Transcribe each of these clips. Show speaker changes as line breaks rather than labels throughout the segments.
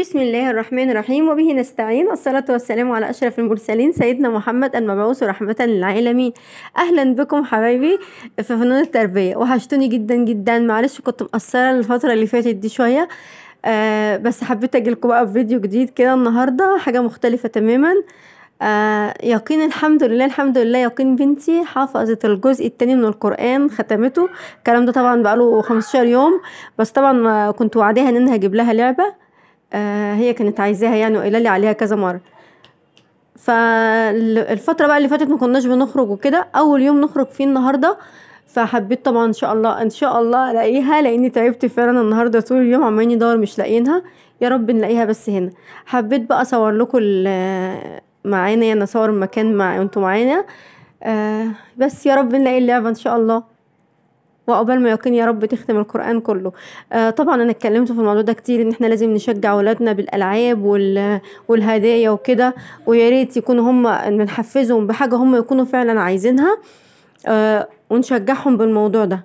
بسم الله الرحمن الرحيم وبه نستعين الصلاة والسلام على أشرف المرسلين سيدنا محمد المبعوث رحمة للعالمين أهلا بكم حبايبي في فنون التربية وحشتوني جدا جدا معلش كنت مقصرة الفترة اللي فاتت دي شوية آه بس حبيت أجيلكم بقى بفيديو جديد كده النهاردة حاجة مختلفة تماما آه يقين الحمد لله الحمد لله يقين بنتي حفظت الجزء التاني من القرآن ختمته الكلام ده طبعا بقاله 15 يوم بس طبعا ما كنت وعداها ان انا هجيب لها لعبة آه هي كانت عايزاها يعني وقايله لي عليها كذا مره فالفتره بقى اللي فاتت ما كناش بنخرج وكده اول يوم نخرج فيه النهارده فحبيت طبعا ان شاء الله ان شاء الله الاقيها لاني تعبت فعلا النهارده طول اليوم عمالين ندور مش لاقيينها يا رب نلاقيها بس هنا حبيت بقى اصور لكم معانا يعني اصور المكان مع انتوا معانا آه بس يا رب نلاقي اللعبه ان شاء الله وعقبال ما يقين يا رب تختم القرآن كله آه طبعا انا اتكلمت في الموضوع ده كتير ان احنا لازم نشجع ولادنا بالالعاب وال... والهدايا وكده ويا ريت يكونوا هم بنحفزهم بحاجه هم يكونوا فعلا عايزينها آه ونشجعهم بالموضوع ده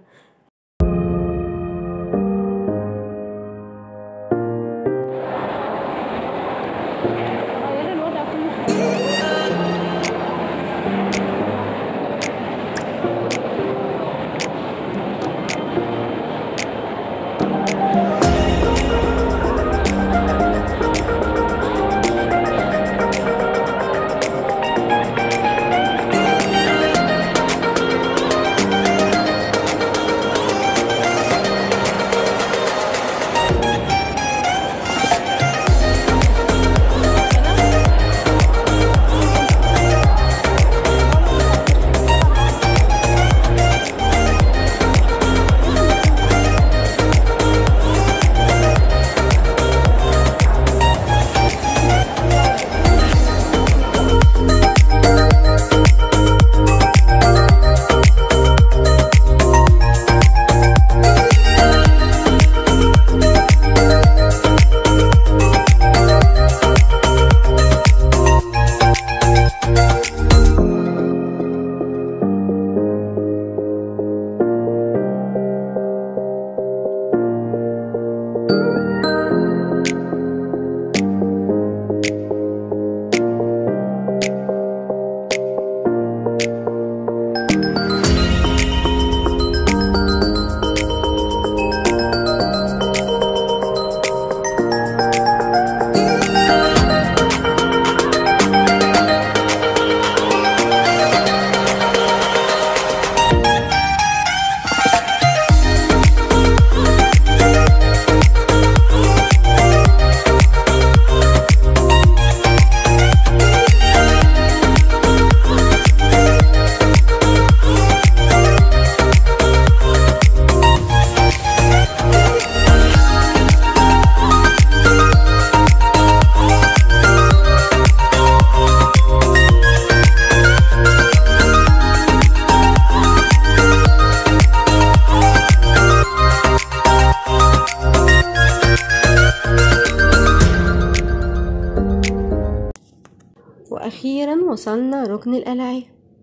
واخيرا وصلنا ركن الالعاب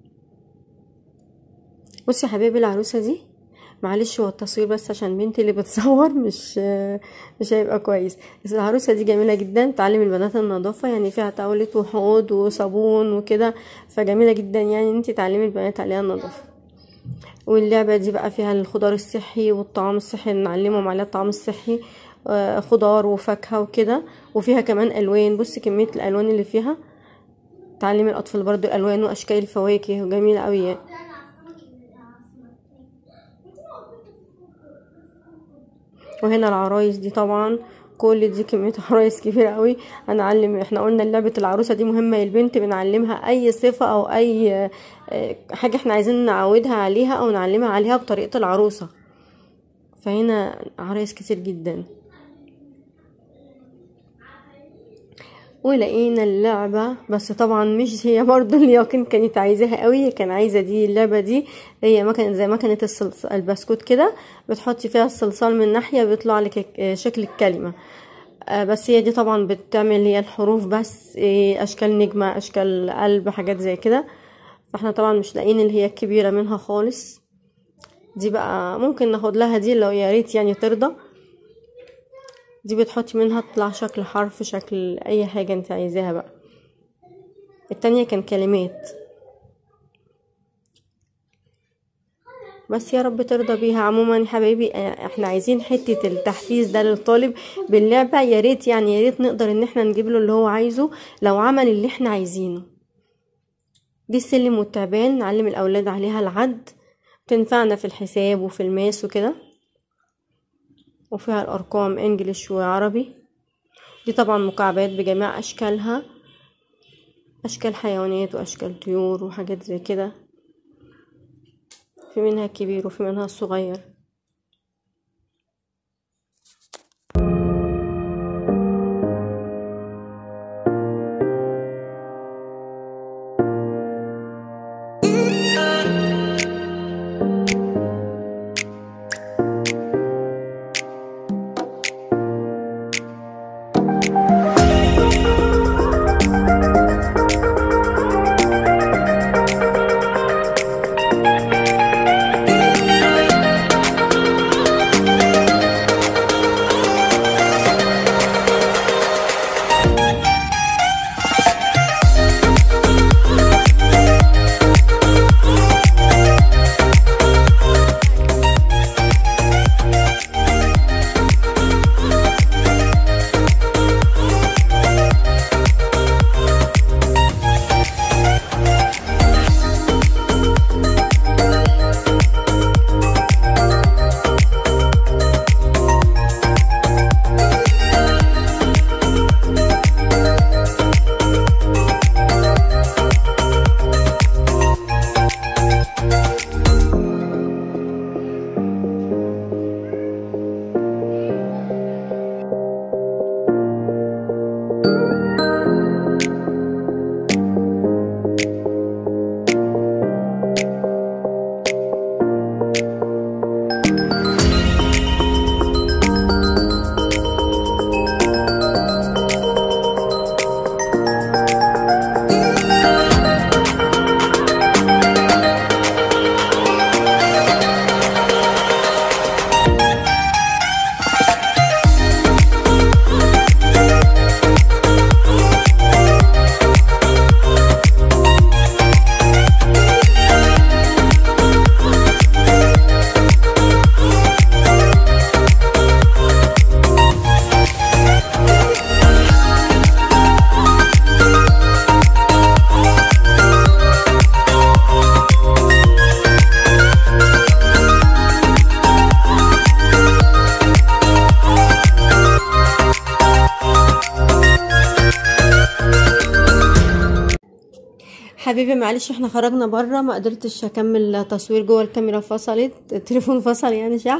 بصي يا حبايبي العروسه دي معلش هو التصوير بس عشان بنتي اللي بتصور مش مش هيبقى كويس بس العروسه دي جميله جدا تعلم البنات النظافه يعني فيها تاولت وحوض وصابون وكده فجميله جدا يعني انت تعلمي البنات عليها النظافه واللعبه دي بقى فيها الخضار الصحي والطعام الصحي نعلمهم عليها الطعام الصحي خضار وفاكهه وكده وفيها كمان الوان بصي كميه الالوان اللي فيها تعلمي الاطفال برضو الالوان واشكال الفواكه جميله قوي يعني. وهنا العرايس دي طبعا كل دي كميه عرايس كبيره قوي هنعلم احنا قلنا لعبه العروسه دي مهمه للبنت بنعلمها اي صفه او اي حاجه احنا عايزين نعودها عليها او نعلمها عليها بطريقه العروسه فهنا عرايس كتير جدا ولقينا اللعبة بس طبعا مش هي برضو اللي يقين كانت عايزاها قوي كان عايزة دي اللعبة دي هي مكنة زي مكنة البسكوت كده بتحطي فيها الصلصال من ناحية بيطلع لك شكل الكلمة بس هي دي طبعا بتعمل هي الحروف بس اشكال نجمة اشكال قلب حاجات زي كده فاحنا طبعا مش لاقيين اللي هي الكبيرة منها خالص دي بقى ممكن ناخد لها دي لو يا ريت يعني ترضى دي بتحطي منها تطلع شكل حرف شكل اي حاجة انت عايزاها بقى التانية كان كلمات بس يا رب ترضى بيها عموما يا حبايبي احنا عايزين حتة التحفيز ده للطالب باللعبة يا ريت يعني يا ريت نقدر ان احنا نجيب له اللي هو عايزه لو عمل اللي احنا عايزينه دي السلم والتعبان نعلم الاولاد عليها العد بتنفعنا في الحساب وفي الماس وكده وفيها الارقام انجليش وعربي دي طبعا مكعبات بجميع اشكالها اشكال حيوانات واشكال طيور وحاجات زي كده في منها الكبير وفي منها الصغير حبيبي معلش احنا خرجنا بره ما قدرتش اكمل تصوير جوه الكاميرا فصلت التليفون فصل يعني شح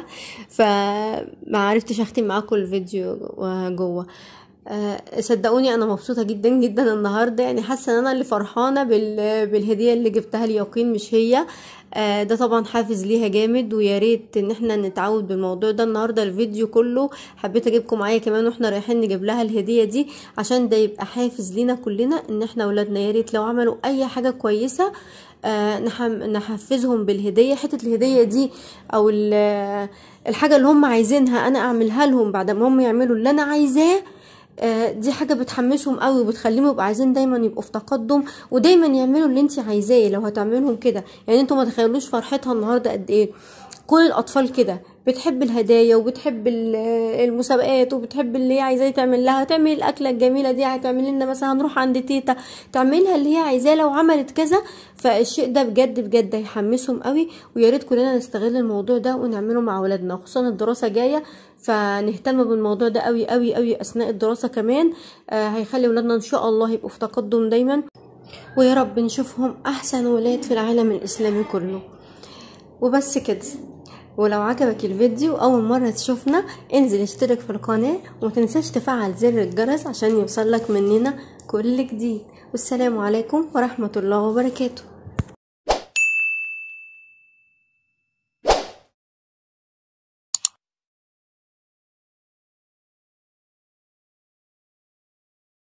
فما عرفتش اختم معاكم الفيديو جوه أه صدقوني انا مبسوطه جدا جدا النهارده يعني حاسه ان انا اللي فرحانه بال... بالهديه اللي جبتها ليقين مش هي أه ده طبعا حافز ليها جامد ويا ريت ان احنا نتعود بالموضوع ده النهارده الفيديو كله حبيت اجيبكم معايا كمان واحنا رايحين نجيب لها الهديه دي عشان ده يبقى حافز لينا كلنا ان احنا اولادنا يا ريت لو عملوا اي حاجه كويسه أه نحفزهم بالهديه حته الهديه دي او الحاجه اللي هم عايزينها انا اعملها لهم بعد ما هم يعملوا اللي انا عايزاه دي حاجة بتحمسهم قوي وبتخليهم يبقوا عايزين دايما يبقوا في تقدم ودايما يعملوا اللي انت عايزاه لو هتعملهم كده يعني انتوا ما تخيلوش فرحتها النهارده قد ايه كل الاطفال كده بتحب الهدايا وبتحب المسابقات وبتحب اللي هي عايزاه تعمل لها تعمل الاكله الجميله دي هتعمل لنا مثلا هنروح عند تيتا تعملها اللي هي عايزاه لو عملت كذا فالشيء ده بجد بجد هيحمسهم قوي ويا ريت كلنا نستغل الموضوع ده ونعمله مع اولادنا خصوصا الدراسه جايه فنهتم بالموضوع ده قوي قوي قوي اثناء الدراسه كمان آه هيخلي ولادنا ان شاء الله يبقوا في تقدم دايما ويا رب نشوفهم احسن ولاد في العالم الاسلامي كله وبس كده ولو عجبك الفيديو اول مرة تشوفنا انزل اشترك في القناة ومتنساش تفعل زر الجرس عشان يوصلك مننا كل جديد والسلام عليكم ورحمة الله وبركاته